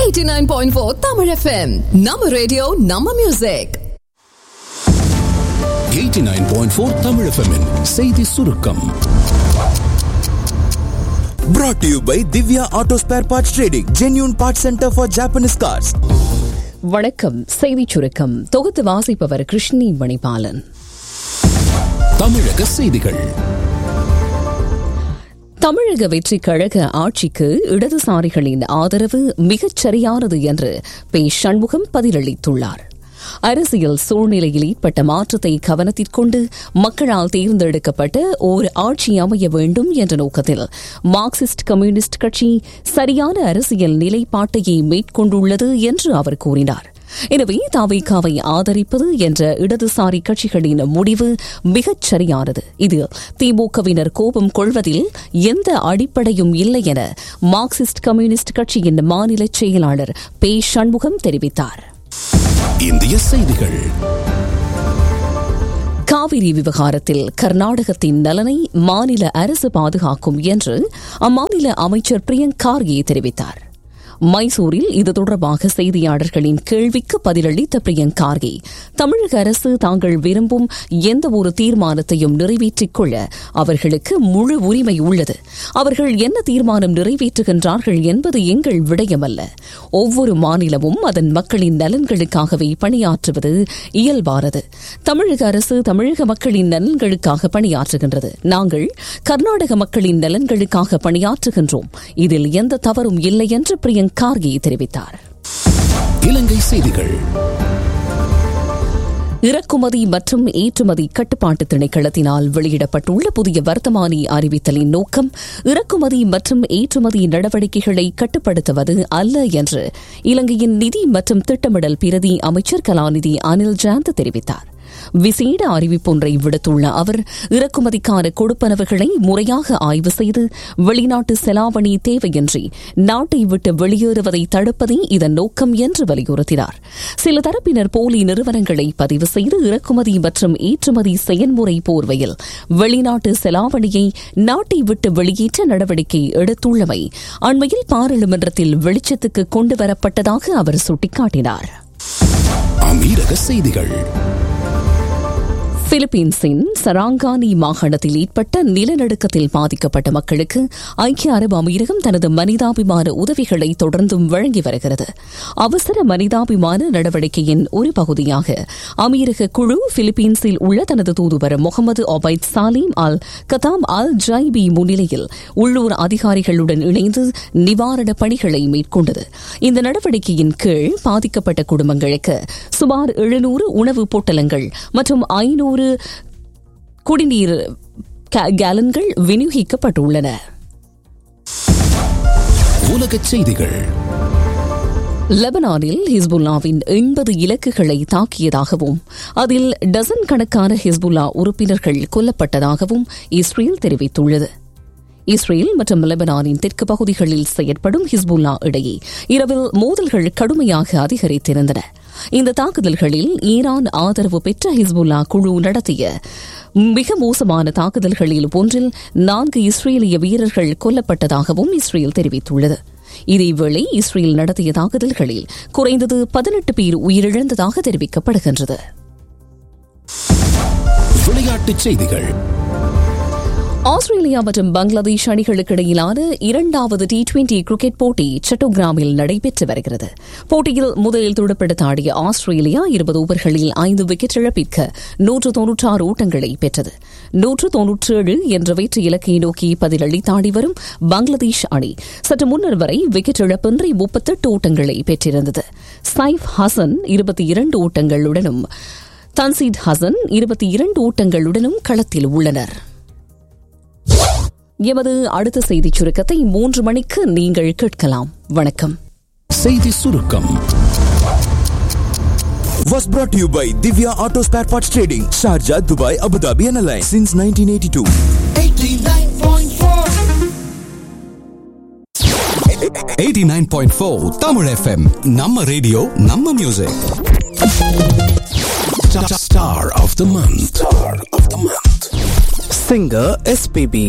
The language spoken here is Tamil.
89.4 Tamil FM நம்ம ரேடியோ நம்ம மியூசிக் 89.4 Tamil FM -இன் செய்தி சுருக்கம் Brought to you by Divya Auto Spare Parts Trading, genuine parts center for Japanese cars. வணக்கம் செய்திச் சுருக்கம் தொகுத்து வாசிப்பவர் கிருஷ்ணி மணிபாலன் தமிழக செய்திகள் தமிழக வெற்றிக் கழக ஆட்சிக்கு இடதுசாரிகளின் ஆதரவு மிகச் சரியானது என்று பே சண்முகம் பதிலளித்துள்ளார் அரசியல் சூழ்நிலையில் ஏற்பட்ட மாற்றத்தை கவனத்திற்கொண்டு மக்களால் தேர்ந்தெடுக்கப்பட்ட ஓர் ஆட்சி அமைய வேண்டும் என்ற நோக்கத்தில் மார்க்சிஸ்ட் கம்யூனிஸ்ட் கட்சி சரியான அரசியல் நிலைப்பாட்டையே மேற்கொண்டுள்ளது என்று அவர் கூறினார் எனவே தாவேகாவை ஆதரிப்பது என்ற இடதுசாரி கட்சிகளின் முடிவு மிகச் சரியானது இது திமுகவினர் கோபம் கொள்வதில் எந்த அடிப்படையும் இல்லை என மார்க்சிஸ்ட் கம்யூனிஸ்ட் கட்சியின் மாநில செயலாளர் பே சண்முகம் தெரிவித்தார் இந்திய செய்திகள் காவிரி விவகாரத்தில் கர்நாடகத்தின் நலனை மாநில அரசு பாதுகாக்கும் என்று அம்மாநில அமைச்சர் பிரியங்க் கார்கே தெரிவித்தார் மைசூரில் இது தொடர்பாக செய்தியாளர்களின் கேள்விக்கு பதிலளித்த பிரியங்க் கார்கே தமிழக அரசு தாங்கள் விரும்பும் எந்த ஒரு தீர்மானத்தையும் நிறைவேற்றிக் கொள்ள அவர்களுக்கு முழு உரிமை உள்ளது அவர்கள் என்ன தீர்மானம் நிறைவேற்றுகின்றார்கள் என்பது எங்கள் விடயமல்ல ஒவ்வொரு மாநிலமும் அதன் மக்களின் நலன்களுக்காகவே பணியாற்றுவது இயல்பானது தமிழக அரசு தமிழக மக்களின் நலன்களுக்காக பணியாற்றுகின்றது நாங்கள் கர்நாடக மக்களின் நலன்களுக்காக பணியாற்றுகின்றோம் இதில் எந்த தவறும் இல்லை என்று பிரியங்க் கார்கே தெரிவித்தார் இலங்கை செய்திகள் இறக்குமதி மற்றும் ஏற்றுமதி கட்டுப்பாட்டு திணைக்களத்தினால் வெளியிடப்பட்டுள்ள புதிய வர்த்தமானி அறிவித்தலின் நோக்கம் இறக்குமதி மற்றும் ஏற்றுமதி நடவடிக்கைகளை கட்டுப்படுத்துவது அல்ல என்று இலங்கையின் நிதி மற்றும் திட்டமிடல் பிரதி அமைச்சர் கலாநிதி அனில் ஜாந்த் தெரிவித்தார் விசேட அறிவிப்பொன்றை விடுத்துள்ள அவர் இறக்குமதிக்கான கொடுப்பனவுகளை முறையாக ஆய்வு செய்து வெளிநாட்டு செலாவணி தேவையின்றி நாட்டை விட்டு வெளியேறுவதை தடுப்பதே இதன் நோக்கம் என்று வலியுறுத்தினார் சில தரப்பினர் போலி நிறுவனங்களை பதிவு செய்து இறக்குமதி மற்றும் ஏற்றுமதி செயல்முறை போர்வையில் வெளிநாட்டு செலாவணியை நாட்டை விட்டு வெளியேற்ற நடவடிக்கை எடுத்துள்ளமை அண்மையில் பாராளுமன்றத்தில் வெளிச்சத்துக்கு கொண்டுவரப்பட்டதாக அவர் சுட்டிக்காட்டினார் அமீரக செய்திகள் பிலிப்பீன்ஸின் சராங்கானி மாகாணத்தில் ஏற்பட்ட நிலநடுக்கத்தில் பாதிக்கப்பட்ட மக்களுக்கு ஐக்கிய அரபு அமீரகம் தனது மனிதாபிமான உதவிகளை தொடர்ந்தும் வழங்கி வருகிறது அவசர மனிதாபிமான நடவடிக்கையின் ஒரு பகுதியாக அமீரக குழு பிலிப்பீன்ஸில் உள்ள தனது தூதுவர் Mohammed Obaid Salem Al Qatam Al Zaabi முன்னிலையில் உள்ளூர் அதிகாரிகளுடன் இணைந்து நிவாரணப் பணிகளை மேற்கொண்டது இந்த நடவடிக்கையின் கீழ் பாதிக்கப்பட்ட குடும்பங்களுக்கு சுமார் எழுநூறு உணவுப் பொட்டலங்கள் மற்றும் ஐநூறு குடிநீர் கேலன்கள் விநியோகிக்கப்பட்டுள்ளன உலகச் செய்திகள் லெபனானில் ஹிஸ்புல்லாவின் எண்பது இலக்குகளை தாக்கியதாகவும் அதில் டசன் கணக்கான ஹிஸ்புல்லா உறுப்பினர்கள் கொல்லப்பட்டதாகவும் இஸ்ரேல் தெரிவித்துள்ளது இஸ்ரேல் மற்றும் லெபனானின் தெற்கு பகுதிகளில் செயற்படும் ஹிஸ்புல்லா இடையே இரவில் மோதல்கள் கடுமையாக அதிகரித்திருந்தன இந்த தாக்குதல்களில் ஈரான் ஆதரவு பெற்ற ஹிஸ்புல்லா குழு நடத்திய மிக மோசமான தாக்குதல்களில் ஒன்றில் நான்கு இஸ்ரேலிய வீரர்கள் கொல்லப்பட்டதாகவும் இஸ்ரேல் தெரிவித்துள்ளது இதேவேளை இஸ்ரேல் நடத்திய தாக்குதல்களில் குறைந்தது பதினெட்டு பேர் உயிரிழந்ததாக தெரிவிக்கப்படுகின்றது விளையாட்டுச் செய்திகள் ஆஸ்திரேலியா மற்றும் பங்களாதேஷ் அணிகளுக்கு இடையிலான இரண்டாவது டி டுவெண்டி கிரிக்கெட் போட்டி சட்டோகிராமில் நடைபெற்று வருகிறது போட்டியில் முதலில் துடுப்படுத்த ஆடிய ஆஸ்திரேலியா இருபது ஓவர்களில் ஐந்து விக்கெட் இழப்பிற்கு நூற்று தொன்னூற்றாறு ஓட்டங்களை பெற்றது நூற்று தொன்னூற்றேழு என்ற வெற்றி இலக்கை நோக்கி பதிலளித்தாடி வரும் பங்களாதேஷ் அணி சற்று முன்னர் வரை விக்கெட் இழப்பின்றி முப்பத்தெட்டு ஓட்டங்களை பெற்றிருந்தது சைஃப் ஹசன் இருபத்தி இரண்டு ஓட்டங்களுடனும் தன்சீத் ஹசன் இருபத்தி இரண்டு ஓட்டங்களுடனும் களத்தில் உள்ளனர் எமது அடுத்த செய்திச் சுருக்கத்தை மூன்று மணிக்கு நீங்கள் கேட்கலாம் வணக்கம் செய்தி சுருக்கம் Was brought to you by Divya Auto Spare Parts Trading, Sharjah, Dubai, Abu Dhabi, and Alliance since 1982. 89.4 Tamil FM நம்ம ரேடியோ நம்ம music Star of the month. Star of the month. Singer SPB